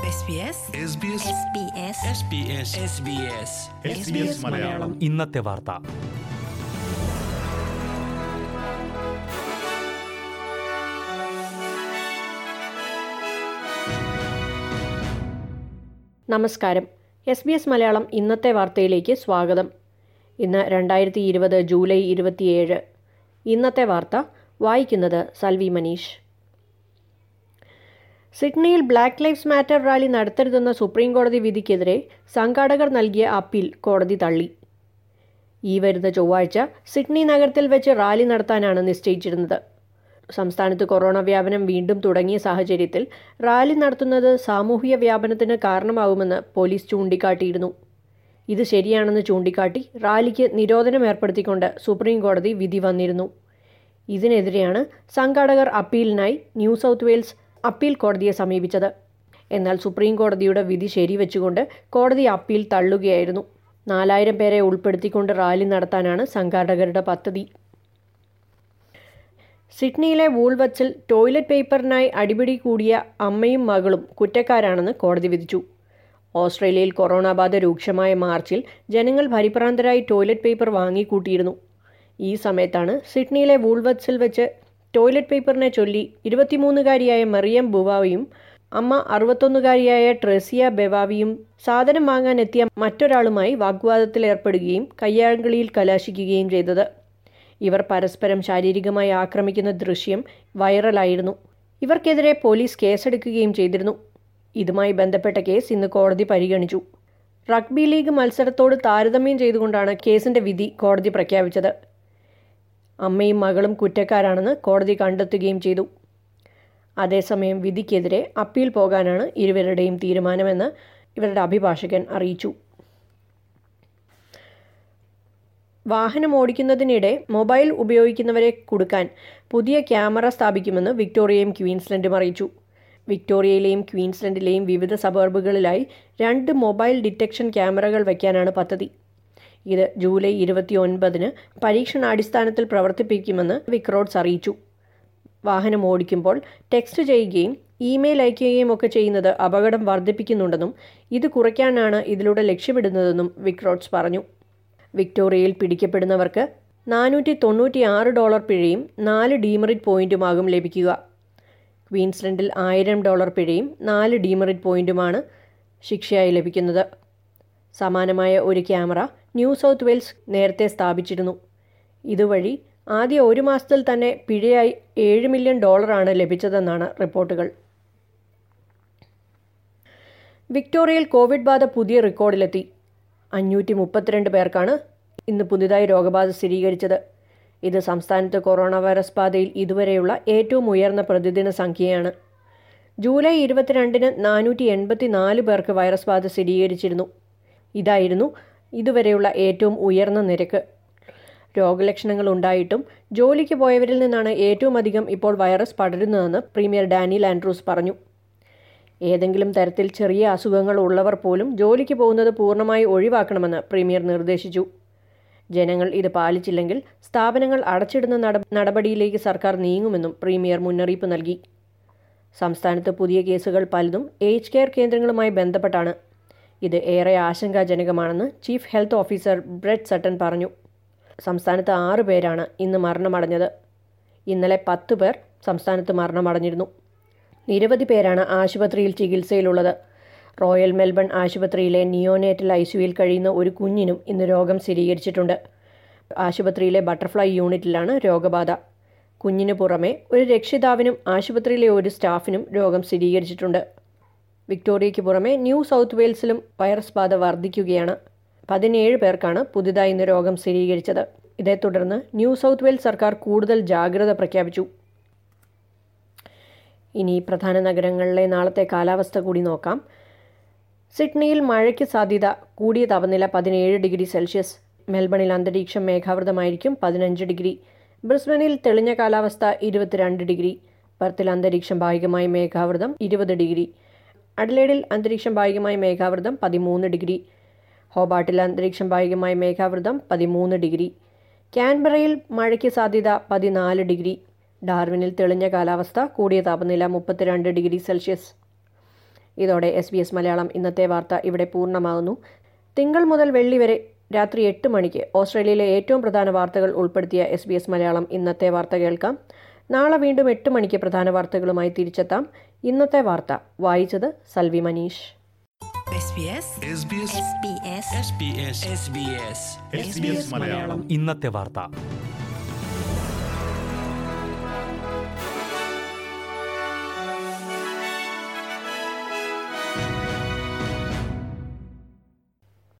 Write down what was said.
SBS SBS SBS SBS SBS Malayalam ഇന്നത്തെ വാർത്ത നമസ്കാരം എസ് ബി എസ് മലയാളം ഇന്നത്തെ വാർത്തയിലേക്ക് സ്വാഗതം ഇന്ന് രണ്ടായിരത്തി ഇരുപത് ജൂലൈ ഇരുപത്തിയേഴ് ഇന്നത്തെ വാർത്ത വായിക്കുന്നത് സൽവി മനീഷ് സിഡ്നിയിൽ ബ്ലാക്ക് ലൈഫ്സ് മാറ്റർ റാലി നടത്തരുതെന്ന സുപ്രീം കോടതി വിധിക്കെതിരെ സംഘാടകർ നൽകിയ അപ്പീൽ കോടതി തള്ളി ഈ വരുന്ന ചൊവ്വാഴ്ച സിഡ്നി നഗരത്തിൽ വെച്ച് റാലി നടത്താനാണ് നിശ്ചയിച്ചിരുന്നത് സംസ്ഥാനത്ത് കൊറോണ വ്യാപനം വീണ്ടും തുടങ്ങിയ സാഹചര്യത്തിൽ റാലി നടത്തുന്നത് സാമൂഹിക വ്യാപനത്തിന് കാരണമാവുമെന്ന് പോലീസ് ചൂണ്ടിക്കാട്ടിയിരുന്നു ഇത് ശരിയാണെന്ന് ചൂണ്ടിക്കാട്ടി റാലിക്ക് നിരോധനം ഏർപ്പെടുത്തിക്കൊണ്ട് സുപ്രീം കോടതി വിധി വന്നിരുന്നു ഇതിനെതിരെയാണ് സംഘാടകർ അപ്പീലിനായി ന്യൂ സൗത്ത് വെയിൽസ് അപ്പീൽ കോടതിയെ സമീപിച്ചത് എന്നാൽ സുപ്രീം കോടതിയുടെ വിധി ശരിവെച്ചുകൊണ്ട് കോടതി അപ്പീൽ തള്ളുകയായിരുന്നു നാലായിരം പേരെ ഉൾപ്പെടുത്തിക്കൊണ്ട് റാലി നടത്താനാണ് സംഘാടകരുടെ പദ്ധതി സിഡ്നിയിലെ വൂൾവച്ചിൽ ടോയ്ലറ്റ് പേപ്പറിനായി അടിപിടി കൂടിയ അമ്മയും മകളും കുറ്റക്കാരാണെന്ന് കോടതി വിധിച്ചു ഓസ്ട്രേലിയയിൽ കൊറോണ ബാധ രൂക്ഷമായ മാർച്ചിൽ ജനങ്ങൾ പരിഭ്രാന്തരായി ടോയ്ലറ്റ് പേപ്പർ വാങ്ങിക്കൂട്ടിയിരുന്നു ഈ സമയത്താണ് സിഡ്നിയിലെ വൂൾവത്സിൽ വെച്ച് ടോയ്ലറ്റ് പേപ്പറിനെ ചൊല്ലി ഇരുപത്തിമൂന്നുകാരിയായ മറിയം ബുവാവിയും അമ്മ അറുപത്തൊന്നുകാരിയായ ട്രെസിയ ബെവാവിയും സാധനം വാങ്ങാനെത്തിയ മറ്റൊരാളുമായി വാഗ്വാദത്തിലേർപ്പെടുകയും കയ്യാങ്കളിയിൽ കലാശിക്കുകയും ചെയ്തത് ഇവർ പരസ്പരം ശാരീരികമായി ആക്രമിക്കുന്ന ദൃശ്യം വൈറലായിരുന്നു ഇവർക്കെതിരെ പോലീസ് കേസെടുക്കുകയും ചെയ്തിരുന്നു ഇതുമായി ബന്ധപ്പെട്ട കേസ് ഇന്ന് കോടതി പരിഗണിച്ചു റഗ്ബി ലീഗ് മത്സരത്തോട് താരതമ്യം ചെയ്തുകൊണ്ടാണ് കേസിന്റെ വിധി കോടതി പ്രഖ്യാപിച്ചത് അമ്മയും മകളും കുറ്റക്കാരാണെന്ന് കോടതി കണ്ടെത്തുകയും ചെയ്തു അതേസമയം വിധിക്കെതിരെ അപ്പീൽ പോകാനാണ് ഇരുവരുടെയും തീരുമാനമെന്ന് ഇവരുടെ അഭിഭാഷകൻ അറിയിച്ചു വാഹനം ഓടിക്കുന്നതിനിടെ മൊബൈൽ ഉപയോഗിക്കുന്നവരെ കൊടുക്കാൻ പുതിയ ക്യാമറ സ്ഥാപിക്കുമെന്ന് വിക്ടോറിയയും ക്വീൻസ്ലൻഡും അറിയിച്ചു വിക്ടോറിയയിലെയും ക്വീൻസ്ലൻഡിലെയും വിവിധ സബർബുകളിലായി രണ്ട് മൊബൈൽ ഡിറ്റക്ഷൻ ക്യാമറകൾ വയ്ക്കാനാണ് പദ്ധതി ഇത് ജൂലൈ ഇരുപത്തി ഒൻപതിന് പരീക്ഷണാടിസ്ഥാനത്തിൽ പ്രവർത്തിപ്പിക്കുമെന്ന് വിക്രോഡ്സ് അറിയിച്ചു വാഹനം ഓടിക്കുമ്പോൾ ടെക്സ്റ്റ് ചെയ്യുകയും ഇമെയിൽ അയക്കുകയും ഒക്കെ ചെയ്യുന്നത് അപകടം വർദ്ധിപ്പിക്കുന്നുണ്ടെന്നും ഇത് കുറയ്ക്കാനാണ് ഇതിലൂടെ ലക്ഷ്യമിടുന്നതെന്നും വിക്രോഡ്സ് പറഞ്ഞു വിക്ടോറിയയിൽ പിടിക്കപ്പെടുന്നവർക്ക് നാനൂറ്റി തൊണ്ണൂറ്റി ആറ് ഡോളർ പിഴയും നാല് ഡീമറിറ്റ് പോയിന്റുമാകും ലഭിക്കുക ക്വീൻസ്ലൻഡിൽ ആയിരം ഡോളർ പിഴയും നാല് ഡീമറിറ്റ് പോയിന്റുമാണ് ശിക്ഷയായി ലഭിക്കുന്നത് സമാനമായ ഒരു ക്യാമറ ന്യൂ സൗത്ത് വെയിൽസ് നേരത്തെ സ്ഥാപിച്ചിരുന്നു ഇതുവഴി ആദ്യ ഒരു മാസത്തിൽ തന്നെ പിഴയായി ഏഴ് മില്യൺ ഡോളറാണ് ലഭിച്ചതെന്നാണ് റിപ്പോർട്ടുകൾ വിക്ടോറിയയിൽ കോവിഡ് ബാധ പുതിയ റെക്കോർഡിലെത്തി അഞ്ഞൂറ്റി മുപ്പത്തിരണ്ട് പേർക്കാണ് ഇന്ന് പുതുതായി രോഗബാധ സ്ഥിരീകരിച്ചത് ഇത് സംസ്ഥാനത്ത് കൊറോണ വൈറസ് ബാധയിൽ ഇതുവരെയുള്ള ഏറ്റവും ഉയർന്ന പ്രതിദിന സംഖ്യയാണ് ജൂലൈ ഇരുപത്തിരണ്ടിന് നാനൂറ്റി എൺപത്തി നാല് പേർക്ക് വൈറസ് ബാധ സ്ഥിരീകരിച്ചിരുന്നു ഇതായിരുന്നു ഇതുവരെയുള്ള ഏറ്റവും ഉയർന്ന നിരക്ക് രോഗലക്ഷണങ്ങൾ ഉണ്ടായിട്ടും ജോലിക്ക് പോയവരിൽ നിന്നാണ് ഏറ്റവും അധികം ഇപ്പോൾ വൈറസ് പടരുന്നതെന്ന് പ്രീമിയർ ഡാനിയൽ ആൻഡ്രൂസ് പറഞ്ഞു ഏതെങ്കിലും തരത്തിൽ ചെറിയ അസുഖങ്ങൾ ഉള്ളവർ പോലും ജോലിക്ക് പോകുന്നത് പൂർണ്ണമായി ഒഴിവാക്കണമെന്ന് പ്രീമിയർ നിർദ്ദേശിച്ചു ജനങ്ങൾ ഇത് പാലിച്ചില്ലെങ്കിൽ സ്ഥാപനങ്ങൾ അടച്ചിടുന്ന നട നടപടിയിലേക്ക് സർക്കാർ നീങ്ങുമെന്നും പ്രീമിയർ മുന്നറിയിപ്പ് നൽകി സംസ്ഥാനത്ത് പുതിയ കേസുകൾ പലതും ഏജ് കെയർ കേന്ദ്രങ്ങളുമായി ബന്ധപ്പെട്ടാണ് ഇത് ഏറെ ആശങ്കാജനകമാണെന്ന് chief health officer Brett Sutton പറഞ്ഞു സംസ്ഥാനത്ത് ആറ് പേരാണ് ഇന്ന് മരണമടഞ്ഞത് ഇന്നലെ പത്ത് പേർ സംസ്ഥാനത്ത് മരണമടഞ്ഞിരുന്നു നിരവധി പേരാണ് ആശുപത്രിയിൽ ചികിത്സയിലുള്ളത് റോയൽ മെൽബൺ ആശുപത്രിയിലെ നിയോനേറ്റൽ ഐസിയുയിൽ കഴിയുന്ന ഒരു കുഞ്ഞിനും ഇന്ന് രോഗം സ്ഥിരീകരിച്ചിട്ടുണ്ട് ആശുപത്രിയിലെ ബട്ടർഫ്ലൈ യൂണിറ്റിലാണ് രോഗബാധ കുഞ്ഞിന് പുറമെ ഒരു രക്ഷിതാവിനും ആശുപത്രിയിലെ ഒരു സ്റ്റാഫിനും രോഗം സ്ഥിരീകരിച്ചിട്ടുണ്ട് വിക്ടോറിയയ്ക്ക് പുറമെ ന്യൂ സൗത്ത് വെയിൽസിലും വൈറസ് ബാധ വർദ്ധിക്കുകയാണ് പതിനേഴ് പേർക്കാണ് പുതുതായി ഇന്ന് രോഗം സ്ഥിരീകരിച്ചത് ഇതേ തുടർന്ന് ന്യൂ സൗത്ത് വെയിൽസ് സർക്കാർ കൂടുതൽ ജാഗ്രത പ്രഖ്യാപിച്ചു ഇനി പ്രധാന നഗരങ്ങളിലെ നാളത്തെ കാലാവസ്ഥ കൂടി നോക്കാം സിഡ്നിയിൽ മഴയ്ക്ക് സാധ്യത കൂടിയ താപനില പതിനേഴ് ഡിഗ്രി സെൽഷ്യസ് മെൽബണിൽ അന്തരീക്ഷം മേഘാവൃതമായിരിക്കും പതിനഞ്ച് ഡിഗ്രി ബ്രിസ്ബനിൽ തെളിഞ്ഞ കാലാവസ്ഥ ഇരുപത്തിരണ്ട് ഡിഗ്രി പെർത്തിൽ അന്തരീക്ഷം ഭാഗികമായി മേഘാവൃതം ഇരുപത് ഡിഗ്രി അഡ്ലേഡിൽ അന്തരീക്ഷം ഭാഗികമായി മേഘാവൃതം പതിമൂന്ന് ഡിഗ്രി ഹോബാട്ടിൽ അന്തരീക്ഷം ഭാഗികമായി മേഘാവൃതം പതിമൂന്ന് ഡിഗ്രി ക്യാൻബറയിൽ മഴയ്ക്ക് സാധ്യത പതിനാല് ഡിഗ്രി ഡാർവിനിൽ തെളിഞ്ഞ കാലാവസ്ഥ കൂടിയ താപനില മുപ്പത്തിരണ്ട് ഡിഗ്രി സെൽഷ്യസ് ഇതോടെ എസ് ബി എസ് മലയാളം ഇന്നത്തെ വാർത്ത ഇവിടെ പൂർണ്ണമാകുന്നു തിങ്കൾ മുതൽ വെള്ളി വരെ രാത്രി എട്ട് മണിക്ക് ഓസ്ട്രേലിയയിലെ ഏറ്റവും പ്രധാന വാർത്തകൾ ഉൾപ്പെടുത്തിയ എസ് ബി എസ് മലയാളം ഇന്നത്തെ വാർത്ത കേൾക്കാം നാളെ വീണ്ടും എട്ട് മണിക്ക് പ്രധാന വാർത്തകളുമായി തിരിച്ചെത്താം ഇന്നത്തെ വാർത്ത വായിച്ചത് Salvi Manish SBS SBS SBS SBS SBS Malayalam ഇന്നത്തെ വാർത്ത